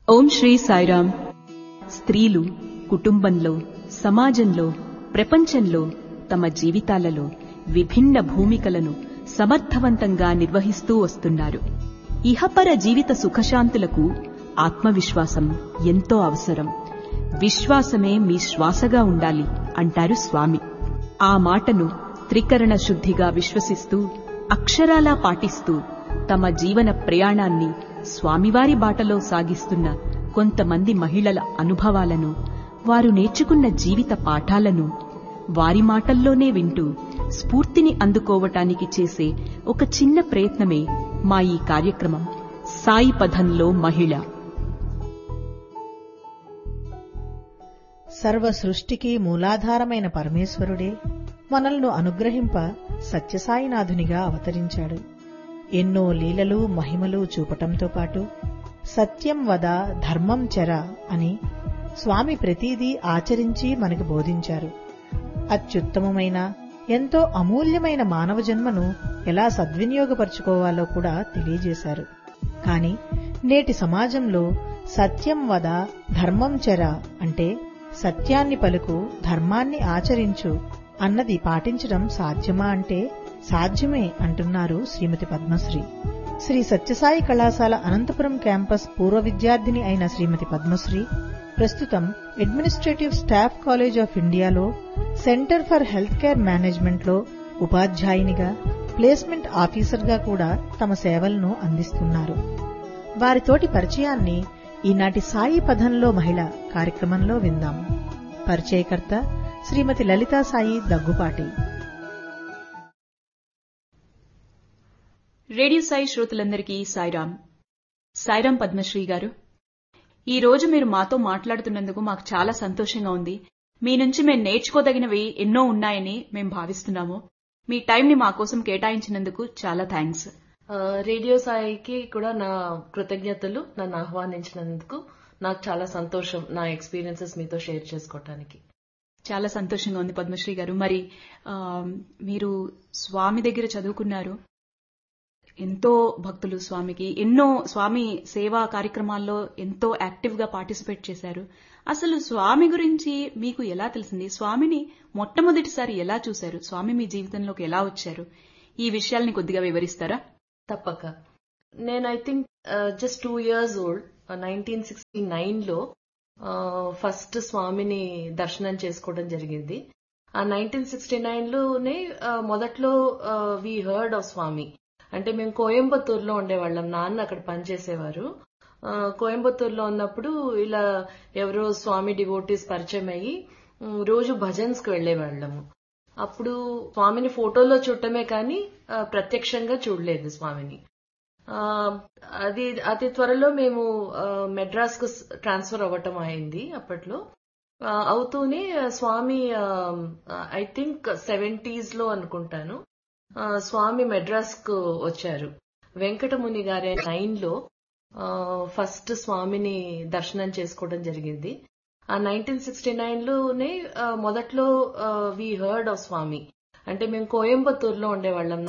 ఓం శ్రీ సాయిరామ్ స్త్రీలు కుటుంబంలో సమాజంలో ప్రపంచంలో తమ జీవితాలలో విభిన్న భూమికలను సమర్థవంతంగా నిర్వహిస్తూ వస్తున్నారు ఇహపర జీవిత సుఖశాంతులకు ఆత్మవిశ్వాసం ఎంతో అవసరం విశ్వాసమే మీ శ్వాసగా ఉండాలి అంటారు స్వామి ఆ మాటను త్రికరణ శుద్ధిగా విశ్వసిస్తూ అక్షరాలా పాటిస్తూ తమ జీవన ప్రయాణాన్ని స్వామివారి బాటలో సాగిస్తున్న కొంతమంది మహిళల అనుభవాలను వారు నేర్చుకున్న జీవిత పాఠాలను వారి మాటల్లోనే వింటూ స్ఫూర్తిని అందుకోవటానికి చేసే ఒక చిన్న ప్రయత్నమే మా ఈ కార్యక్రమం సాయి పథంలో మహిళ సర్వ సృష్టికి మూలాధారమైన పరమేశ్వరుడే మనల్ని అనుగ్రహింప సత్యసాయినాథునిగా అవతరించాడు ఎన్నో లీలలు మహిమలు చూపటంతో పాటు సత్యం వద ధర్మం చెర అని స్వామి ప్రతీదీ ఆచరించి మనకు బోధించారు అత్యుత్తమమైన ఎంతో అమూల్యమైన మానవ జన్మను ఎలా సద్వినియోగపరుచుకోవాలో కూడా తెలియజేశారు కాని నేటి సమాజంలో సత్యం వద ధర్మం చెర అంటే సత్యాన్ని పలుకు ధర్మాన్ని ఆచరించు అన్నది పాటించడం సాధ్యమా అంటే సాధ్యమే అంటున్నారు శ్రీమతి పద్మశ్రీ శ్రీ సత్యసాయి కళాశాల అనంతపురం క్యాంపస్ పూర్వ విద్యార్థిని అయిన శ్రీమతి పద్మశ్రీ ప్రస్తుతం అడ్మినిస్ట్రేటివ్ స్టాఫ్ కాలేజ్ ఆఫ్ ఇండియాలో centre for health care management లో ఉపాధ్యాయునిగా ప్లేస్మెంట్ ఆఫీసర్గా కూడా తమ సేవలను అందిస్తున్నారు వారితోటి పరిచయాన్ని ఈనాటి సాయి పథంలో మహిళ కార్యక్రమంలో విందాం పరిచయకర్త శ్రీమతి లలితా సాయి దగ్గుపాటి రేడియో సాయి శ్రోతలందరికీ సాయిరాం సాయిరాం పద్మశ్రీ గారు ఈ రోజు మీరు మాతో మాట్లాడుతున్నందుకు మాకు చాలా సంతోషంగా ఉంది మీ నుంచి మేము నేర్చుకోదగినవి ఎన్నో ఉన్నాయని మేము భావిస్తున్నాము మీ టైంని మా కోసం కేటాయించినందుకు చాలా థ్యాంక్స్ ఆ, రేడియో సాయికి కూడా నా కృతజ్ఞతలు నన్ను ఆహ్వానించినందుకు నాకు చాలా సంతోషం నా ఎక్స్పీరియన్సెస్ మీతో షేర్ చేసుకోవటానికి చాలా సంతోషంగా ఉంది పద్మశ్రీ గారు మరి ఆ, మీరు స్వామి దగ్గర చదువుకున్నారు ఎంతో భక్తులు స్వామికి ఎన్నో స్వామి సేవా కార్యక్రమాల్లో ఎంతో యాక్టివ్ గా పార్టిసిపేట్ చేశారు అసలు స్వామి గురించి మీకు ఎలా తెలిసింది స్వామిని మొట్టమొదటిసారి ఎలా చూశారు స్వామి మీ జీవితంలోకి ఎలా వచ్చారు ఈ విషయాల్ని కొద్దిగా వివరిస్తారా తప్పక నేను I think just two years old nineteen sixty nine లో ఫస్ట్ స్వామిని దర్శనం చేసుకోవడం జరిగింది ఆ నైన్టీన్ సిక్స్టీ నైన్ లోనే ఆ, మొదట్లో వి హర్డ్ ఆఫ్ స్వామి అంటే మేము కోయంబత్తూరులో ఉండేవాళ్ళం నాన్న అక్కడ పనిచేసేవారు ఆ, కోయంబత్తూరులో ఉన్నప్పుడు ఇలా ఎవరో స్వామి డివోటీస్ పరిచయం అయ్యి ఉమ్, రోజు భజన్స్ కి వెళ్లేవాళ్ళము అప్పుడు స్వామిని ఫోటోలో చూడటమే కానీ ఆ, ప్రత్యక్షంగా చూడలేదు స్వామిని ఆ, అది అతి త్వరలో మేము మెడ్రాస్ కు ట్రాన్స్ఫర్ అవ్వటం అయింది అప్పట్లో ఆ, అవుతూనే ఆ, స్వామి ఐ థింక్ సెవెంటీస్ లో అనుకుంటాను ఆ, స్వామి మెడ్రాస్ కు వచ్చారు వెంకటముని గారి నైన్ లో ఫస్ట్ స్వామిని దర్శనం చేసుకోవడం జరిగింది ఆ నైన్టీన్ సిక్స్టీ నైన్ లోనే ఆ, మొదట్లో వి హర్డ్ ఆఫ్ స్వామి అంటే మేము కోయంబత్తూరులో ఉండేవాళ్ళం